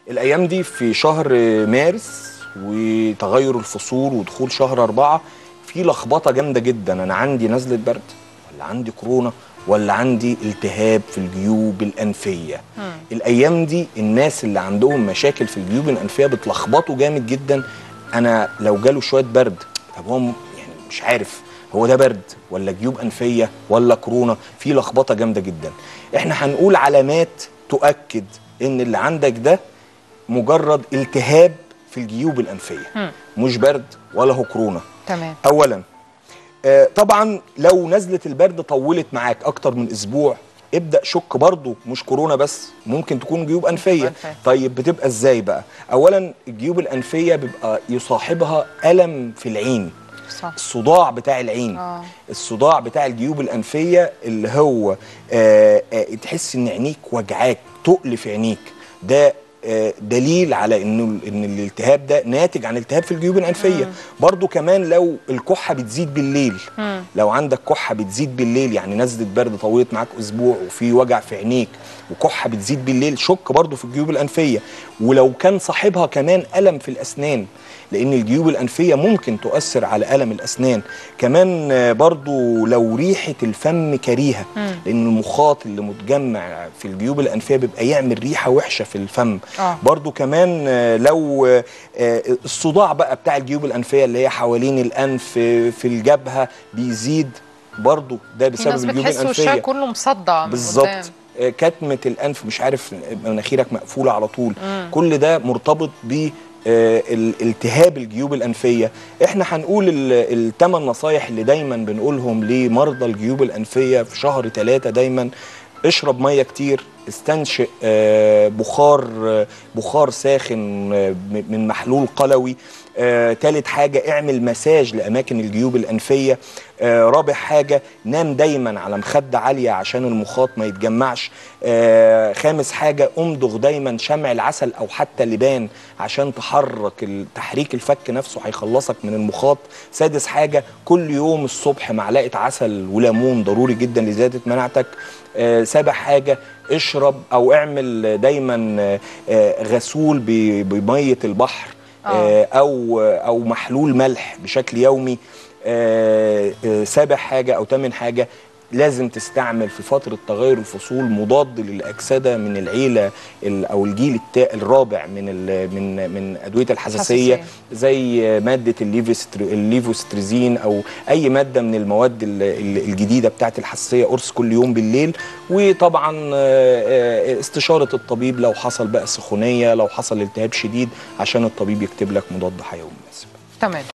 الايام دي في شهر مارس وتغير الفصول ودخول شهر أربعة في لخبطه جامده جدا انا عندي نزله برد ولا عندي كورونا ولا عندي التهاب في الجيوب الانفيه مم. الايام دي الناس اللي عندهم مشاكل في الجيوب الانفيه بتلخبطوا جامد جدا انا لو جاله شويه برد طب هو م- يعني مش عارف هو ده برد ولا جيوب انفيه ولا كورونا في لخبطه جامده جدا احنا هنقول علامات تؤكد ان اللي عندك ده مجرد التهاب في الجيوب الانفيه مم. مش برد ولا هو كورونا تمام اولا آه، طبعا لو نزله البرد طولت معاك اكتر من اسبوع ابدا شك برضو مش كورونا بس ممكن تكون جيوب انفيه أنفية. طيب بتبقى ازاي بقى اولا الجيوب الانفيه بيبقى يصاحبها الم في العين صح الصداع بتاع العين اه الصداع بتاع الجيوب الانفيه اللي هو آه آه تحس ان عينيك وجعاك تقل في عينيك ده آه دليل على انه ان الالتهاب ده ناتج عن التهاب في الجيوب الانفيه برضو كمان لو الكحه بتزيد بالليل مم. لو عندك كحه بتزيد بالليل يعني نزله برد طولت معاك اسبوع وفي وجع في عينيك وكحه بتزيد بالليل شك برضو في الجيوب الانفيه ولو كان صاحبها كمان الم في الاسنان لان الجيوب الانفيه ممكن تؤثر على الم الاسنان كمان آه، برضو لو ريحه الفم كريهه مم. لان المخاط اللي متجمع في الجيوب الانفيه بيبقى يعمل ريحه وحشه في الفم اه برضو كمان آه، لو آه، آه، الصداع بقى بتاع الجيوب الانفيه اللي هي حوالين الانف آه، في الجبهه بيزيد برضو ده في بسبب ناس الجيوب بتحس وشها الانفيه كله مصدع من بالظبط قدام. آه، كتمه الانف مش عارف مناخيرك مقفوله على طول مم. كل ده مرتبط ب آه، ال- التهاب الجيوب الانفيه احنا هنقول الثمان نصايح اللي دايما بنقولهم لمرضى الجيوب الانفيه في شهر ثلاثة دايما اشرب ميه كتير استنشق آه، بخار آه، بخار ساخن آه، م- من محلول قلوي آه، تالت حاجة اعمل مساج لأماكن الجيوب الأنفية آه، رابع حاجة نام دايما على مخدة عالية عشان المخاط ما يتجمعش آه، خامس حاجة امضغ دايما شمع العسل أو حتى اللبان عشان تحرك ال- تحريك الفك نفسه هيخلصك من المخاط سادس حاجة كل يوم الصبح معلقة عسل وليمون ضروري جدا لزيادة مناعتك آه، سابع حاجة اشرب أو اعمل دايما آه، آه، غسول ب- بمية البحر آه. آه، او او محلول ملح بشكل يومي آه، آه، سابع حاجه او ثامن حاجه لازم تستعمل في فتره تغير الفصول مضاد للاكسده من العيله ال- او الجيل التا- الرابع من ال- من من ادويه الحساسيه حساسية. زي ماده الليفوستر- الليفوستريزين او اي ماده من المواد ال- ال- الجديده بتاعه الحساسيه قرص كل يوم بالليل وطبعا آه، آه، استشاره الطبيب لو حصل بقى سخونيه لو حصل التهاب شديد عشان الطبيب يكتب لك مضاد حيوي مناسب تمام